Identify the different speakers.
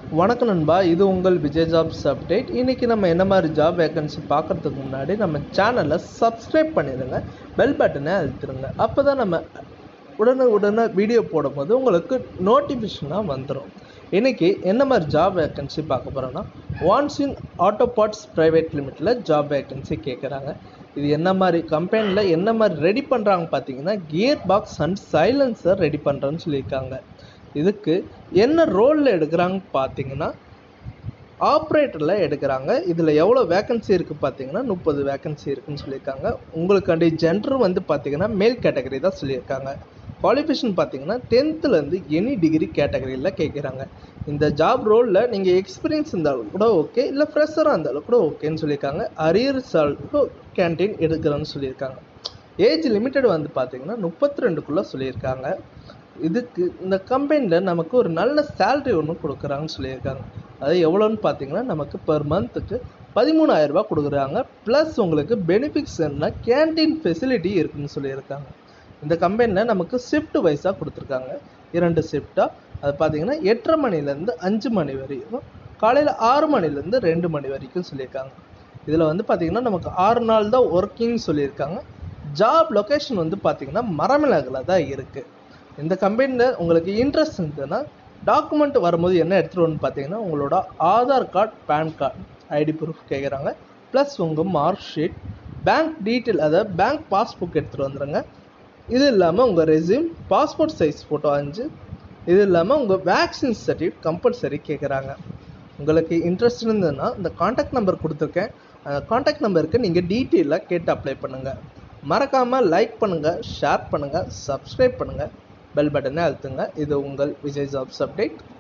Speaker 1: வணக்கம் நண்பா இது உங்கள் விஜய் ஜாப்ஸ் அப்டேட் இன்றைக்கி நம்ம என்ன மாதிரி ஜாப் வேகன்சி பார்க்குறதுக்கு முன்னாடி நம்ம சேனலை சப்ஸ்கிரைப் பண்ணிடுங்க பெல் பட்டனை அழுத்திடுங்க அப்போ தான் நம்ம உடனே உடனே வீடியோ போடும்போது உங்களுக்கு நோட்டிஃபிகேஷனாக வந்துடும் இன்றைக்கி என்ன மாதிரி ஜாப் வேகன்சி பார்க்க போகிறோன்னா வான்சின் ஆட்டோ பார்ட்ஸ் ப்ரைவேட் லிமிட்டில் ஜாப் வேகன்சி கேட்குறாங்க இது என்ன மாதிரி கம்பெனியில் என்ன மாதிரி ரெடி பண்ணுறாங்க பார்த்தீங்கன்னா gear box and silencer ready பண்ணுறேன்னு சொல்லியிருக்காங்க இதுக்கு என்ன ரோலில் எடுக்கிறாங்கன்னு பார்த்தீங்கன்னா ஆப்ரேட்டரில் எடுக்கிறாங்க இதில் எவ்வளோ வேக்கன்சி இருக்குது பார்த்தீங்கன்னா முப்பது வேக்கன்சி இருக்குன்னு சொல்லியிருக்காங்க உங்களுக்காண்டி ஜென்டர் வந்து பார்த்தீங்கன்னா மேல் கேட்டகரி தான் சொல்லியிருக்காங்க குவாலிஃபிகேஷன் பார்த்தீங்கன்னா டென்த்துலேருந்து எனி டிகிரி கேட்டகரியில் கேட்குறாங்க இந்த ஜாப் ரோலில் நீங்கள் எக்ஸ்பீரியன்ஸ் இருந்தாலும் கூட ஓகே இல்லை ஃப்ரெஷராக இருந்தாலும் கூட ஓகேன்னு சொல்லியிருக்காங்க அரியர் சால்ட்டும் கேன்டீன் எடுக்கிறோன்னு சொல்லியிருக்காங்க ஏஜ் லிமிட்டட் வந்து பார்த்தீங்கன்னா முப்பத்தி ரெண்டுக்குள்ளே சொல்லியிருக்காங்க இதுக்கு இந்த கம்பெனியில் நமக்கு ஒரு நல்ல சேல்ரி ஒன்று கொடுக்குறாங்கன்னு சொல்லியிருக்காங்க அது எவ்வளோன்னு பார்த்தீங்கன்னா நமக்கு பெர் மந்த்துக்கு பதிமூணாயிரரூபா கொடுக்குறாங்க ப்ளஸ் உங்களுக்கு பெனிஃபிட்ஸ் என்ன கேன்டீன் ஃபெசிலிட்டி இருக்குன்னு சொல்லியிருக்காங்க இந்த கம்பெனியில் நமக்கு ஷிஃப்ட் வைஸாக கொடுத்துருக்காங்க இரண்டு ஷிஃப்டாக அது பார்த்தீங்கன்னா எட்டரை மணிலேருந்து அஞ்சு மணி வரைக்கும் காலையில் ஆறு மணிலேருந்து ரெண்டு மணி வரைக்கும் சொல்லியிருக்காங்க இதில் வந்து பார்த்திங்கன்னா நமக்கு ஆறு நாள் தான் ஒர்க்கிங் சொல்லியிருக்காங்க ஜாப் லொக்கேஷன் வந்து பார்த்திங்கன்னா மரமிளகில் தான் இருக்குது இந்த கம்பெனியில் உங்களுக்கு இன்ட்ரெஸ்ட் இருந்ததுன்னா டாக்குமெண்ட் வரும்போது என்ன எடுத்துகிட்டு வரணும்னு பார்த்தீங்கன்னா உங்களோட Aadhaar card pan card ID proof கேட்குறாங்க ப்ளஸ் உங்கள் மார்க் ஷீட் பேங்க் டீட்டெயில் அதாவது பேங்க் பாஸ்புக் எடுத்துகிட்டு வந்துடுங்க இது இல்லாமல் உங்கள் ரெஸ்யூம் பாஸ்போர்ட் சைஸ் ஃபோட்டோ அஞ்சு இது இல்லாமல் உங்கள் வேக்சின் சர்டிஃபிகேட் கம்பல்சரி கேட்குறாங்க உங்களுக்கு இன்ட்ரெஸ்ட் இருந்ததுன்னா இந்த காண்டாக்ட் நம்பர் கொடுத்துருக்கேன் அந்த காண்டாக்ட் நம்பருக்கு நீங்கள் டீட்டெயிலாக கேட்டு அப்ளை பண்ணுங்கள் மறக்காமல் லைக் பண்ணுங்கள் ஷேர் பண்ணுங்கள் சப்ஸ்கிரைப் பண்ணுங்கள் பெல் பட்டனை அழுத்துங்க இது உங்கள் விஜய் ஜாப்ஸ் அப்டேட்